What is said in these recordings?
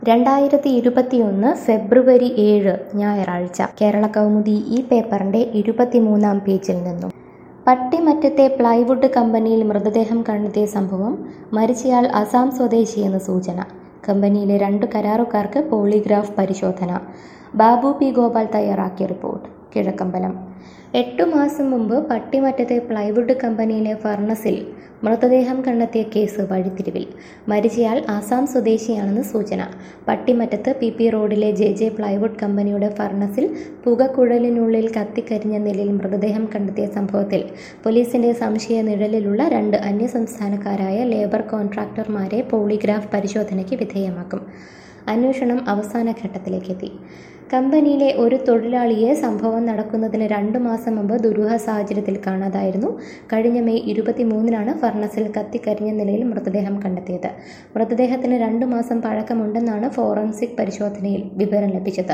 രണ്ടായിരത്തി ഇരുപത്തിയൊന്ന് ഫെബ്രുവരി ഏഴ് ഞായറാഴ്ച കേരള കൗമുദി ഈ പേപ്പറിന്റെ ഇരുപത്തിമൂന്നാം പേജിൽ നിന്നും പട്ടിമറ്റത്തെ പ്ലൈവുഡ് കമ്പനിയിൽ മൃതദേഹം കണ്ടെത്തിയ സംഭവം മരിച്ചയാൾ അസാം സ്വദേശിയെന്ന് സൂചന കമ്പനിയിലെ രണ്ട് കരാറുകാർക്ക് പോളിഗ്രാഫ് പരിശോധന ബാബു പി ഗോപാൽ തയ്യാറാക്കിയ റിപ്പോർട്ട് കിഴക്കമ്പലം എട്ടു മാസം മുമ്പ് പട്ടിമറ്റത്തെ പ്ലൈവുഡ് കമ്പനിയിലെ ഫർണസിൽ മൃതദേഹം കണ്ടെത്തിയ കേസ് വഴിത്തിരിവിൽ മരിച്ചയാൾ ആസാം സ്വദേശിയാണെന്ന് സൂചന പട്ടിമറ്റത്ത് പി പി റോഡിലെ ജെ ജെ പ്ലൈവുഡ് കമ്പനിയുടെ ഫർണസിൽ പുകക്കുഴലിനുള്ളിൽ കത്തിക്കരിഞ്ഞ നിലയിൽ മൃതദേഹം കണ്ടെത്തിയ സംഭവത്തിൽ പോലീസിന്റെ സംശയ നിഴലിലുള്ള രണ്ട് അന്യസംസ്ഥാനക്കാരായ ലേബർ കോൺട്രാക്ടർമാരെ പോളിഗ്രാഫ് പരിശോധനയ്ക്ക് വിധേയമാക്കും അന്വേഷണം അവസാന ഘട്ടത്തിലേക്കെത്തി കമ്പനിയിലെ ഒരു തൊഴിലാളിയെ സംഭവം നടക്കുന്നതിന് രണ്ടു മാസം മുമ്പ് ദുരൂഹ സാഹചര്യത്തിൽ കാണാതായിരുന്നു കഴിഞ്ഞ മെയ് ഇരുപത്തിമൂന്നിനാണ് ഫർണസിൽ കത്തിക്കരിഞ്ഞ നിലയിൽ മൃതദേഹം കണ്ടെത്തിയത് മൃതദേഹത്തിന് രണ്ടു മാസം പഴക്കമുണ്ടെന്നാണ് ഫോറൻസിക് പരിശോധനയിൽ വിവരം ലഭിച്ചത്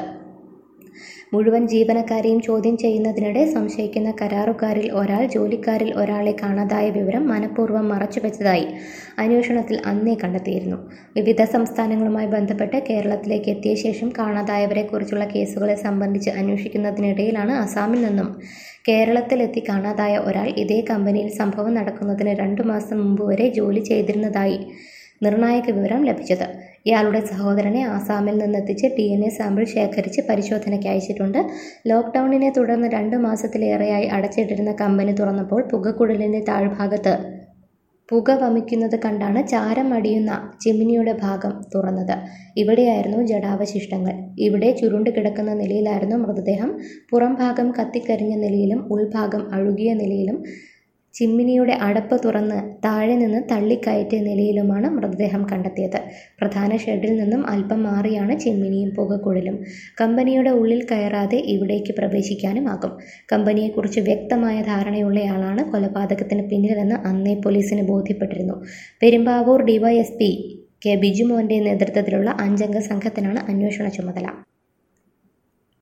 മുഴുവൻ ജീവനക്കാരെയും ചോദ്യം ചെയ്യുന്നതിനിടെ സംശയിക്കുന്ന കരാറുകാരിൽ ഒരാൾ ജോലിക്കാരിൽ ഒരാളെ കാണാതായ വിവരം മനഃപൂർവ്വം മറച്ചുവെച്ചതായി അന്വേഷണത്തിൽ അന്നേ കണ്ടെത്തിയിരുന്നു വിവിധ സംസ്ഥാനങ്ങളുമായി ബന്ധപ്പെട്ട് കേരളത്തിലേക്ക് എത്തിയ ശേഷം കാണാതായവരെക്കുറിച്ചുള്ള കേസുകളെ സംബന്ധിച്ച് അന്വേഷിക്കുന്നതിനിടയിലാണ് അസാമിൽ നിന്നും കേരളത്തിലെത്തി കാണാതായ ഒരാൾ ഇതേ കമ്പനിയിൽ സംഭവം നടക്കുന്നതിന് രണ്ടു മാസം മുമ്പ് വരെ ജോലി ചെയ്തിരുന്നതായി നിർണായക വിവരം ലഭിച്ചത് ഇയാളുടെ സഹോദരനെ ആസാമിൽ നിന്നെത്തിച്ച് ഡി എൻ എ സാമ്പിൾ ശേഖരിച്ച് പരിശോധനയ്ക്ക് അയച്ചിട്ടുണ്ട് ലോക്ക്ഡൌണിനെ തുടർന്ന് രണ്ട് മാസത്തിലേറെയായി അടച്ചിട്ടിരുന്ന കമ്പനി തുറന്നപ്പോൾ പുകക്കുഴലിൻ്റെ താഴ്ഭാഗത്ത് പുക വമിക്കുന്നത് കണ്ടാണ് ചാരം അടിയുന്ന ചിമ്മിനിയുടെ ഭാഗം തുറന്നത് ഇവിടെയായിരുന്നു ജഡാവശിഷ്ടങ്ങൾ ഇവിടെ ചുരുണ്ട് കിടക്കുന്ന നിലയിലായിരുന്നു മൃതദേഹം പുറം ഭാഗം കത്തിക്കരിഞ്ഞ നിലയിലും ഉൾഭാഗം അഴുകിയ നിലയിലും ചിമ്മിനിയുടെ അടപ്പ് തുറന്ന് താഴെ നിന്ന് തള്ളിക്കയറ്റിയ നിലയിലുമാണ് മൃതദേഹം കണ്ടെത്തിയത് പ്രധാന ഷെഡിൽ നിന്നും അല്പം മാറിയാണ് ചിമ്മിനിയും പുകക്കുഴലും കമ്പനിയുടെ ഉള്ളിൽ കയറാതെ ഇവിടേക്ക് പ്രവേശിക്കാനുമാകും കമ്പനിയെക്കുറിച്ച് വ്യക്തമായ ധാരണയുള്ളയാളാണ് കൊലപാതകത്തിന് പിന്നിലെന്ന് അന്നേ പോലീസിന് ബോധ്യപ്പെട്ടിരുന്നു പെരുമ്പാവൂർ ഡിവൈഎസ്പി കെ ബിജുമോന്റെ നേതൃത്വത്തിലുള്ള അഞ്ചംഗ സംഘത്തിനാണ് അന്വേഷണ ചുമതല